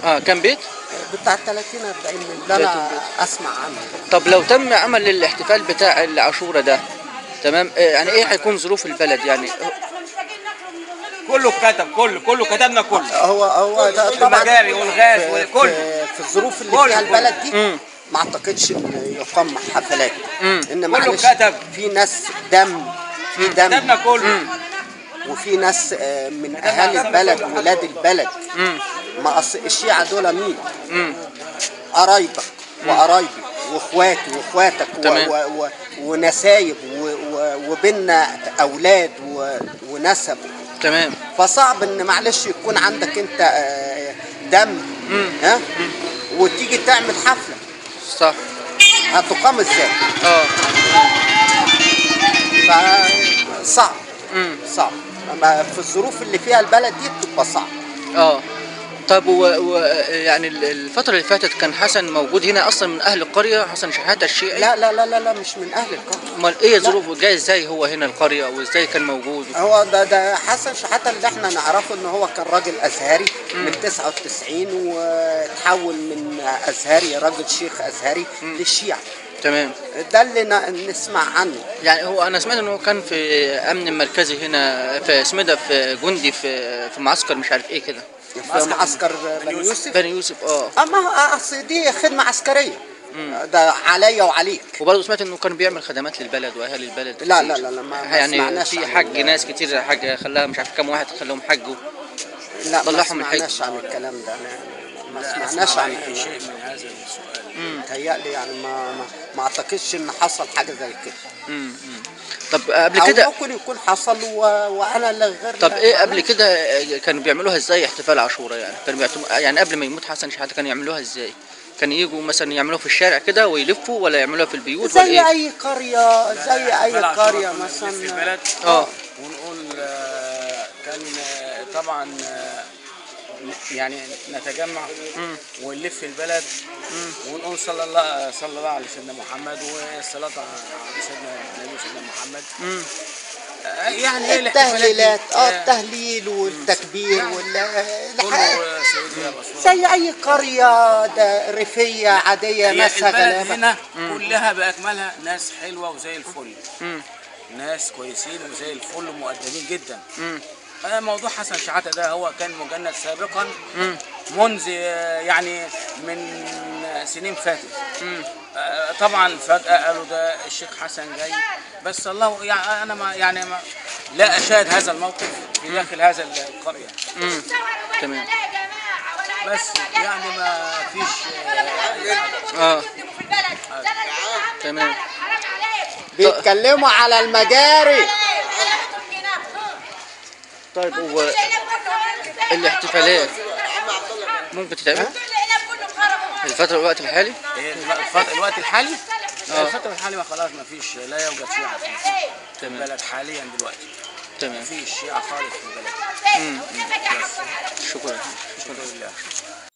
اه كام بيت بتاع 30 40 من اللي 30 انا بيت. اسمع عنه طب لو تم عمل الاحتفال بتاع العاشوره ده تمام آه، يعني ايه هيكون ظروف البلد يعني كله كتب كله كله كتبنا كله هو هو ده طبعا المجاري والغاز في- والكل. في, في الظروف اللي كله، فيها كله. البلد دي مم. ما اعتقدش ان يقام حفلات ان كله معلش كتب. في ناس دم في دم كتبنا كله وفي ناس آه، من اهالي البلد ولاد البلد ما أص... الشيعة دول مين؟ قرايبك وقرايبي واخواتي واخواتك و... تمام. و... و... ونسايب و... و... وبيننا اولاد و... ونسب تمام فصعب ان معلش يكون عندك انت آه، دم ها وتيجي تعمل حفله صح هتقام ازاي؟ اه فصعب امم صعب اما في الظروف اللي فيها البلد دي بتبقى صعب اه طب و... و... يعني ال- الفترة اللي فاتت كان حسن موجود هنا اصلا من اهل القرية حسن شحاتة الشيعي لا لا لا لا, لا مش من اهل القريه امال ايه ظروفه جاي ازاي هو هنا القرية وازاي كان موجود هو ده ده حسن شحاته اللي احنا نعرفه ان هو كان راجل ازهري من 99 وتحول من ازهري راجل شيخ ازهري للشيعة تمام ده اللي ن- نسمع عنه يعني هو انا سمعت انه كان في امن مركزي هنا في اسمه ده في جندي في في معسكر مش عارف ايه كده في معسكر بني يوسف بني يوسف اه اما هو اصل دي خدمه عسكريه ده عليا وعليك وبرضه سمعت انه كان بيعمل خدمات للبلد واهالي البلد لا كتير. لا لا لا ما- ما يعني سمعناش في عن حج ال- ناس كتير حج خلاها مش عارف كام واحد خلاهم حجوا لا ما طلعهم الحج. سمعناش عن الكلام ده ما سمعناش عن شيء من هذا السؤال متهيألي يعني ما ما, ما اعتقدش ان حصل حاجه زي كده مم. مم. طب قبل او كده ممكن يكون حصل و... وانا اللي غير طب ايه قبل كده كانوا بيعملوها ازاي احتفال عاشوراء يعني كانوا بيعتم... يعني قبل ما يموت حسن شحاته كانوا يعملوها ازاي كان يجوا مثلا يعملوها في الشارع كده ويلفوا ولا يعملوها في البيوت ولا زي ايه اي قريه زي اي بلع قريه شرف في مثلا البلد اه ونقول آه، كان آه، طبعا آه، يعني نتجمع ونلف البلد ونقول صلى الله صلى الله على سيدنا محمد والصلاة على سيدنا النبي سيدنا محمد آه، يعني ايه الاحتفالات دي؟ التهليلات اه آه، التهليل والتكبير وال كله سيدنا رسول الله زي اي قريه ده ريفيه عاديه هي ناسها البلد غلابه هنا كلها باكملها ناس حلوه وزي الفل مم. ناس كويسين وزي الفل ومؤدبين جدا مم. آه، موضوع حسن شحاته ده هو كان مجند سابقا مم. منذ آه، يعني من سنين فاتت مم. آه، طبعا فجاه قالوا ده الشيخ حسن جاي بس الله يعني انا ما يعني ما لا اشاهد هذا الموقف في داخل هذا القريه مم. تمام بس يعني ما فيش اه تمام بيتكلموا على المجاري طيب هو الاحتفالات ممكن تتعمل الفترة الوقت الحالي إيه، الف- الوقت الحالي آه. الفترة الحالية ما خلاص ما فيش لا يوجد شيعة في تمام. البلد حاليا دلوقتي ما تمام فيش شيعة خالص في البلد شكرا شكرا الحمد لله